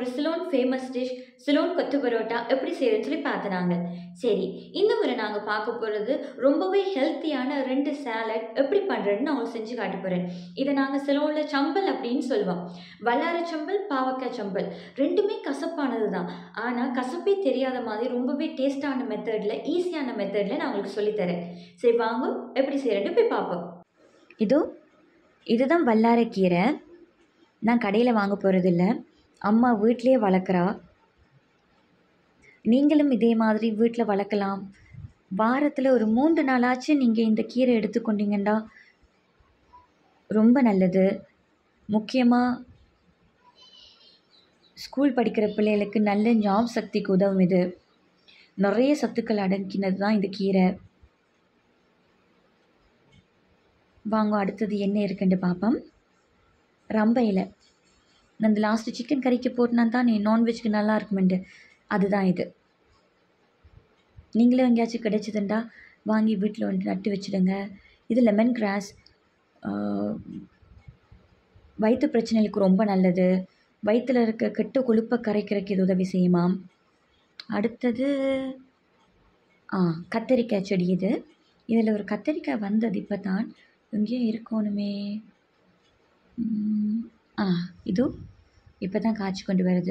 ஒரு Ceylon famous dish Ceylon கொத்து பரோட்டா எப்படி செய்யறதுன்னு சொல்லி பார்த்தனாங்க சரி இந்த முறை நாங்கள் பார்க்க போகிறது ரொம்பவே ஹெல்த்தியான ரெண்டு சேலட் எப்படி பண்ணுறதுன்னு நான் உங்களுக்கு செஞ்சு காட்ட போகிறேன் இதை நாங்கள் சிலோனில் சம்பல் அப்படின்னு சொல்லுவோம் வல்லார சம்பல் பாவக்காய் சம்பல் ரெண்டுமே கசப்பானது தான் ஆனால் கசப்பே தெரியாத மாதிரி ரொம்பவே டேஸ்டான மெத்தடில் ஈஸியான மெத்தடில் நான் உங்களுக்கு சொல்லித்தரேன் சரி வாங்க எப்படி செய்யறேன்னு போய் பார்ப்போம் இதோ இதுதான் வல்லாரக்கீரை நான் கடையில் வாங்க போகிறதில்ல அம்மா வீட்டிலே வளர்க்குறா நீங்களும் இதே மாதிரி வீட்டில் வளர்க்கலாம் வாரத்தில் ஒரு மூன்று நாளாச்சும் நீங்கள் இந்த கீரை எடுத்துக்கொண்டீங்கன்னா ரொம்ப நல்லது முக்கியமாக ஸ்கூல் படிக்கிற பிள்ளைகளுக்கு நல்ல ஞாபக சக்திக்கு உதவும் இது நிறைய சத்துக்கள் அடங்கினது தான் இந்த கீரை வாங்க அடுத்தது என்ன இருக்குன்னு பார்ப்போம் ரம்ப இலை நான் இந்த லாஸ்ட்டு சிக்கன் கறிக்கு போட்டுனா தான் நீ நான்வெஜ்க்கு நல்லா இருக்குமெண்டு அதுதான் இது நீங்களும் எங்கேயாச்சும் கிடைச்சதுண்டா வாங்கி வீட்டில் வந்து நட்டு வச்சுடுங்க இது லெமன் கிராஸ் வயிற்று பிரச்சனைகளுக்கு ரொம்ப நல்லது வயிற்றில் இருக்க கெட்ட கொழுப்பை கரைக்கிறதுக்கு இது உதவி செய்யுமாம் அடுத்தது ஆ கத்தரிக்காய் செடி இது இதில் ஒரு கத்தரிக்காய் வந்தது இப்போ தான் எங்கேயும் இருக்கணுமே ம், ஆ இதோ இப்போ தான் காய்ச்சி கொண்டு வருது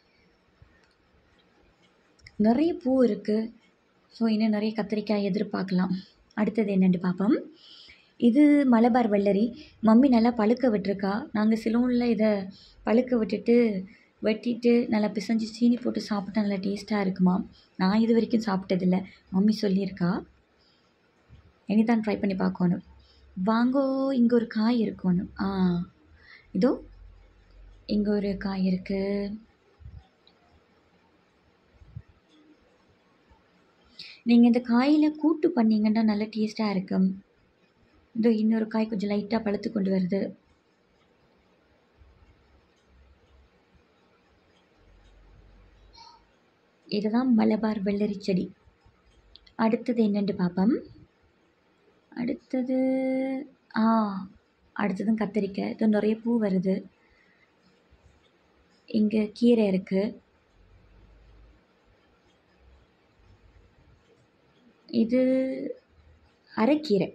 நிறைய பூ இருக்குது ஸோ இன்னும் நிறைய கத்திரிக்காய் எதிர்பார்க்கலாம் அடுத்தது என்னென்னு பார்ப்போம் இது மலபார் வெள்ளரி மம்மி நல்லா பழுக்க விட்டுருக்கா நாங்கள் சிலோனில் இதை பழுக்க விட்டுட்டு வெட்டிட்டு நல்லா பிசைஞ்சு சீனி போட்டு சாப்பிட்டா நல்லா டேஸ்ட்டாக இருக்குமா நான் இது வரைக்கும் சாப்பிட்டதில்ல மம்மி சொல்லியிருக்கா இனி தான் ட்ரை பண்ணி பார்க்கணும் வாங்கோ இங்கே ஒரு காய் இருக்கணும் ஆ இதோ இங்கே ஒரு காய் இருக்குது நீங்கள் இந்த காயில் கூட்டு பண்ணீங்கன்னா நல்ல டேஸ்ட்டாக இருக்கும் இதோ இன்னொரு காய் கொஞ்சம் லைட்டாக பழுத்து கொண்டு வருது இதுதான் மலபார் வெள்ளரி செடி அடுத்தது என்னென்று பார்ப்போம் அடுத்தது ஆ அடுத்ததும் கத்திரிக்காய் இது நிறைய பூ வருது இங்கே கீரை இருக்குது இது அரைக்கீரை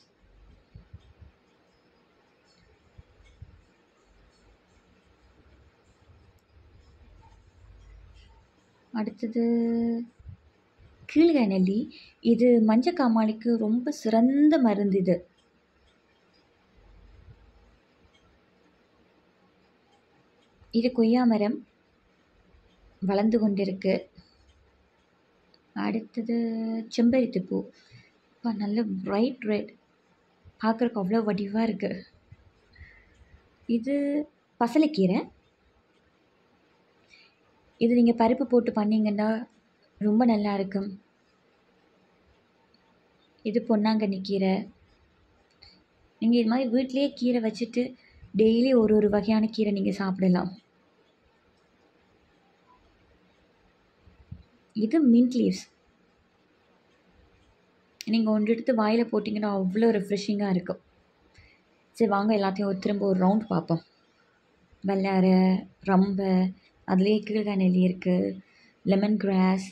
அடுத்தது கீழ்காய் நெல்லி இது மஞ்சக்காமாலைக்கு ரொம்ப சிறந்த மருந்து இது இது கொய்யா மரம் வளர்ந்து கொண்டிருக்கு அடுத்தது செம்பருத்தி பூ அப்பா நல்ல பிரைட் ரெட் பார்க்குறக்கு அவ்வளோ வடிவாக இருக்குது இது பசலைக்கீரை இது நீங்கள் பருப்பு போட்டு பண்ணீங்கன்னா ரொம்ப நல்லா இருக்கும் இது பொன்னாங்கண்ணி கீரை நீங்கள் இது மாதிரி வீட்டிலேயே கீரை வச்சுட்டு டெய்லி ஒரு ஒரு வகையான கீரை நீங்கள் சாப்பிடலாம் இது மின்ட் லீவ்ஸ் நீங்கள் ஒன்று எடுத்து வாயில் போட்டிங்கன்னா அவ்வளோ ரெஃப்ரெஷிங்காக இருக்கும் சரி வாங்க எல்லாத்தையும் ஒரு திரும்ப ஒரு ரவுண்ட் பார்ப்போம் வெள்ளாரை ரம்பை அதுலேயே கீழ்காய் நெல்லி இருக்குது லெமன் கிராஸ்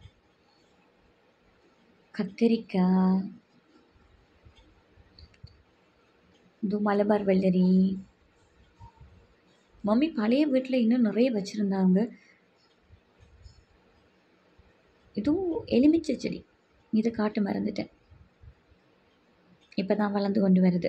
கத்திரிக்காய் இது மலபார் வெள்ளரி மம்மி பழைய வீட்டில் இன்னும் நிறைய வச்சுருந்தாங்க இதுவும் எலுமிச்சை செடி இதை காட்ட மறந்துட்டேன் இப்போ தான் வளர்ந்து கொண்டு வருது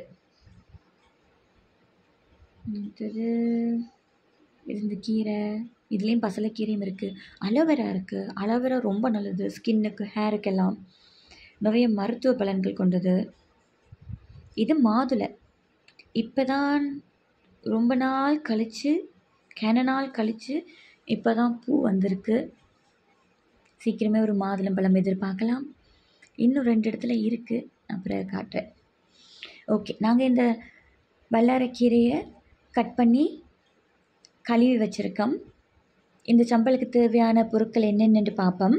அடுத்தது இது இந்த கீரை இதுலேயும் பசலைக்கீரையும் இருக்குது அலோவேரா இருக்குது அலோவேரா ரொம்ப நல்லது ஸ்கின்னுக்கு ஹேருக்கெல்லாம் நிறைய மருத்துவ பலன்கள் கொண்டது இது மாதுளை இப்போ தான் ரொம்ப நாள் கழித்து கன நாள் கழித்து இப்போ தான் பூ வந்திருக்கு சீக்கிரமே ஒரு மாதுளம்பழம் எதிர்பார்க்கலாம் இன்னும் ரெண்டு இடத்துல இருக்குது அப்புறம் காட்டுறேன் ஓகே நாங்கள் இந்த வல்லாரக்கீரையை கட் பண்ணி கழுவி வச்சுருக்கோம் இந்த சம்பளுக்கு தேவையான பொருட்கள் என்னென்னு பார்ப்போம்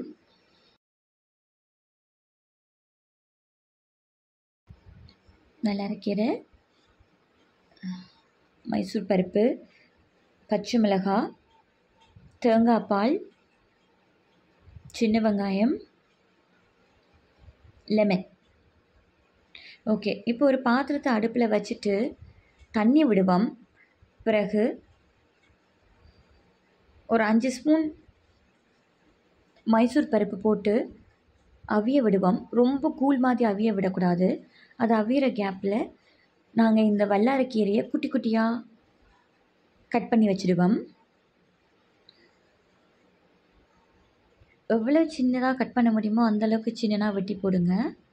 வல்லாரக்கீரை மைசூர் பருப்பு பச்சை மிளகாய் தேங்காய் பால் சின்ன வெங்காயம் லெமன் ஓகே இப்போ ஒரு பாத்திரத்தை அடுப்பில் வச்சுட்டு தண்ணி விடுவோம் பிறகு ஒரு அஞ்சு ஸ்பூன் மைசூர் பருப்பு போட்டு அவிய விடுவோம் ரொம்ப கூழ் மாதிரி அவிய விடக்கூடாது அது அவியிற கேப்பில் நாங்கள் இந்த வல்லாரக்கீரையை குட்டி குட்டியாக கட் பண்ணி வச்சுடுவோம் எவ்வளோ சின்னதாக கட் பண்ண முடியுமோ அந்தளவுக்கு சின்னதாக வெட்டி போடுங்க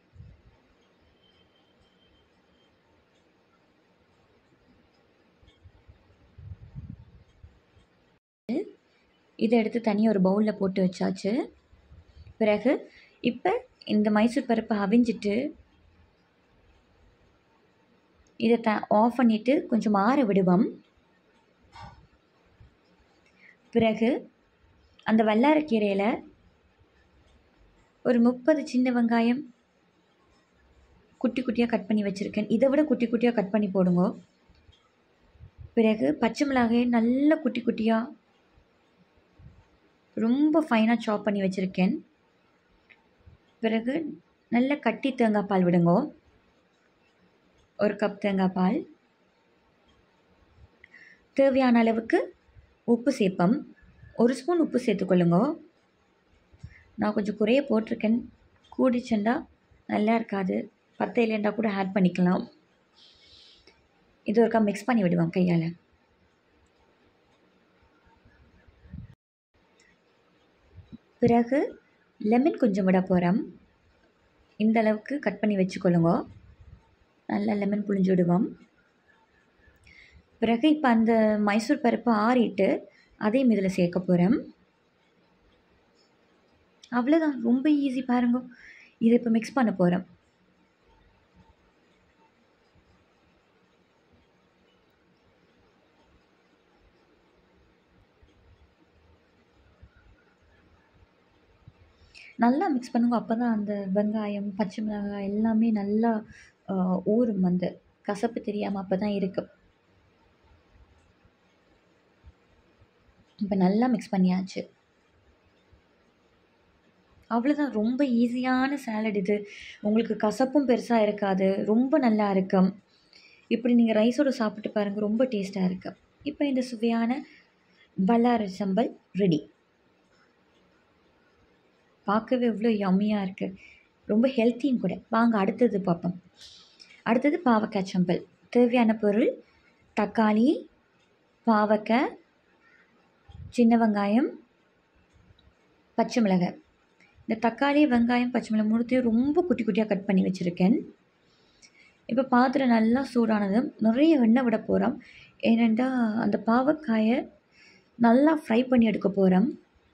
இதை எடுத்து தனியாக ஒரு பவுலில் போட்டு வச்சாச்சு பிறகு இப்போ இந்த மைசூர் பருப்பை அவிஞ்சிட்டு இதை த ஆஃப் பண்ணிவிட்டு கொஞ்சம் ஆற விடுவோம் பிறகு அந்த வல்லாரக்கீரையில் ஒரு முப்பது சின்ன வெங்காயம் குட்டி குட்டியாக கட் பண்ணி வச்சுருக்கேன் இதை விட குட்டி குட்டியாக கட் பண்ணி போடுங்க பிறகு பச்சை மிளகாயை நல்ல குட்டி குட்டியாக ரொம்ப ஃபைனாக சாப் பண்ணி வச்சுருக்கேன் பிறகு நல்ல கட்டி தேங்காய் பால் விடுங்க ஒரு கப் தேங்காய் பால் தேவையான அளவுக்கு உப்பு சேர்ப்போம் ஒரு ஸ்பூன் உப்பு சேர்த்துக்கொள்ளுங்க நான் கொஞ்சம் குறைய போட்டிருக்கேன் கூடிச்சுண்டா நல்லா இருக்காது பத்த இல்லைண்டா கூட ஆட் பண்ணிக்கலாம் இது ஒருக்கா மிக்ஸ் பண்ணி விடுவோம் கையால் பிறகு லெமன் கொஞ்சம் விட போகிறோம் இந்த அளவுக்கு கட் பண்ணி வச்சுக்கொள்ளுங்க நல்லா லெமன் புழிஞ்சு விடுவோம் பிறகு இப்போ அந்த மைசூர் பருப்பு ஆறிட்டு அதையும் இதில் சேர்க்க போகிறேன் அவ்வளோதான் ரொம்ப ஈஸி பாருங்க இதை இப்போ மிக்ஸ் பண்ண போகிறேன் நல்லா மிக்ஸ் பண்ணுங்க அப்போ தான் அந்த வெங்காயம் பச்சை மிளகாய் எல்லாமே நல்லா ஊறும் அந்த கசப்பு தெரியாமல் அப்போ தான் இருக்கும் இப்போ நல்லா மிக்ஸ் பண்ணியாச்சு அவ்வளோதான் ரொம்ப ஈஸியான சாலட் இது உங்களுக்கு கசப்பும் பெருசாக இருக்காது ரொம்ப நல்லா இருக்கும் இப்படி நீங்கள் ரைஸோடு சாப்பிட்டு பாருங்கள் ரொம்ப டேஸ்ட்டாக இருக்கும் இப்போ இந்த சுவையான வல்லார சம்பல் ரெடி பார்க்கவே இவ்வளோ யம்மியாக இருக்குது ரொம்ப ஹெல்த்தியும் கூட வாங்க அடுத்தது பார்ப்போம் அடுத்தது பாவக்காய் சம்பல் தேவையான பொருள் தக்காளி பாவக்காய் சின்ன வெங்காயம் பச்சை மிளகாய் இந்த தக்காளி வெங்காயம் பச்சை மிளகாய் மூணுத்தையும் ரொம்ப குட்டி குட்டியாக கட் பண்ணி வச்சுருக்கேன் இப்போ பாத்திரம் நல்லா சூடானதும் நிறைய எண்ணெய் விட போகிறோம் ஏனெண்டா அந்த பாவக்காயை நல்லா ஃப்ரை பண்ணி எடுக்க போகிறோம்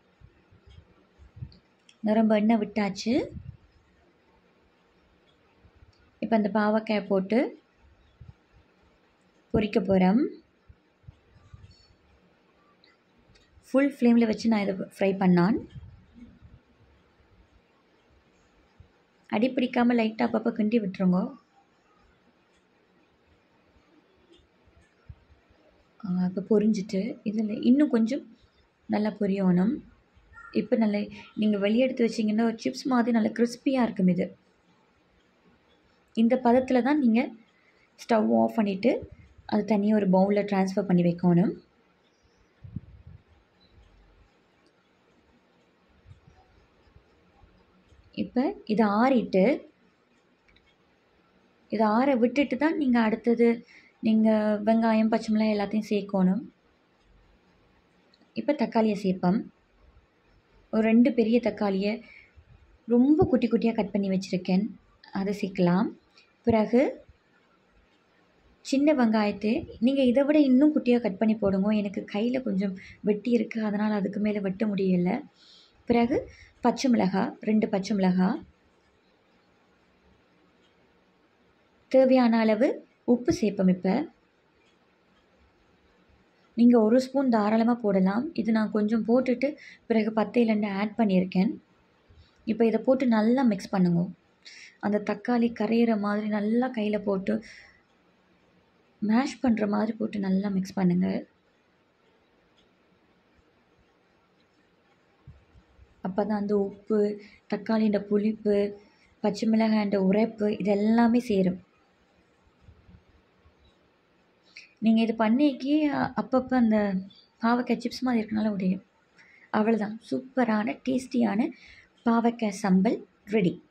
நிரம்ப எண்ணெய் விட்டாச்சு இப்போ அந்த பாவக்காயை போட்டு பொரிக்க போகிறோம் ஃபுல் ஃப்ளேமில் வச்சு நான் இதை ஃப்ரை பண்ணான் அடி பிடிக்காமல் லைட்டாக அப்பப்போ கிண்டி விட்டுருங்க இப்போ பொரிஞ்சிட்டு இதில் இன்னும் கொஞ்சம் நல்லா பொரியணும் இப்போ நல்ல நீங்கள் வெளியே எடுத்து வச்சிங்கன்னா ஒரு சிப்ஸ் மாதிரி நல்ல கிறிஸ்பியாக இருக்கும் இது இந்த பதத்தில் தான் நீங்கள் ஸ்டவ் ஆஃப் பண்ணிவிட்டு அது தனியாக ஒரு பவுலில் ட்ரான்ஸ்ஃபர் பண்ணி வைக்கணும் இப்போ இதை ஆறிட்டு இதை ஆற விட்டுட்டு தான் நீங்கள் அடுத்தது நீங்கள் வெங்காயம் பச்சை மிளகாய் எல்லாத்தையும் சேர்க்கணும் இப்போ தக்காளியை சேர்ப்போம் ஒரு ரெண்டு பெரிய தக்காளியை ரொம்ப குட்டி குட்டியாக கட் பண்ணி வச்சுருக்கேன் அதை சேர்க்கலாம் பிறகு சின்ன வெங்காயத்தை நீங்கள் இதை விட இன்னும் குட்டியாக கட் பண்ணி போடுங்க எனக்கு கையில் கொஞ்சம் வெட்டி இருக்குது அதனால் அதுக்கு மேலே வெட்ட முடியலை பிறகு பச்சை மிளகாய் ரெண்டு பச்சை மிளகாய் தேவையான அளவு உப்பு சேர்ப்போம் இப்போ நீங்கள் ஒரு ஸ்பூன் தாராளமாக போடலாம் இது நான் கொஞ்சம் போட்டுட்டு பிறகு பத்தையிலண்டு ஆட் பண்ணியிருக்கேன் இப்போ இதை போட்டு நல்லா மிக்ஸ் பண்ணுங்க அந்த தக்காளி கரையிற மாதிரி நல்லா கையில் போட்டு மேஷ் பண்ணுற மாதிரி போட்டு நல்லா மிக்ஸ் பண்ணுங்கள் அப்போ தான் அந்த உப்பு தக்காளியோட புளிப்பு பச்சை மிளகாயோட உரைப்பு இது எல்லாமே சேரும் நீங்கள் இது பண்ணிக்கி அப்பப்போ அந்த பாவக்காய் சிப்ஸ் மாதிரி இருக்கனால உடையும் அவ்வளோதான் சூப்பரான டேஸ்டியான பாவக்காய் சம்பல் ரெடி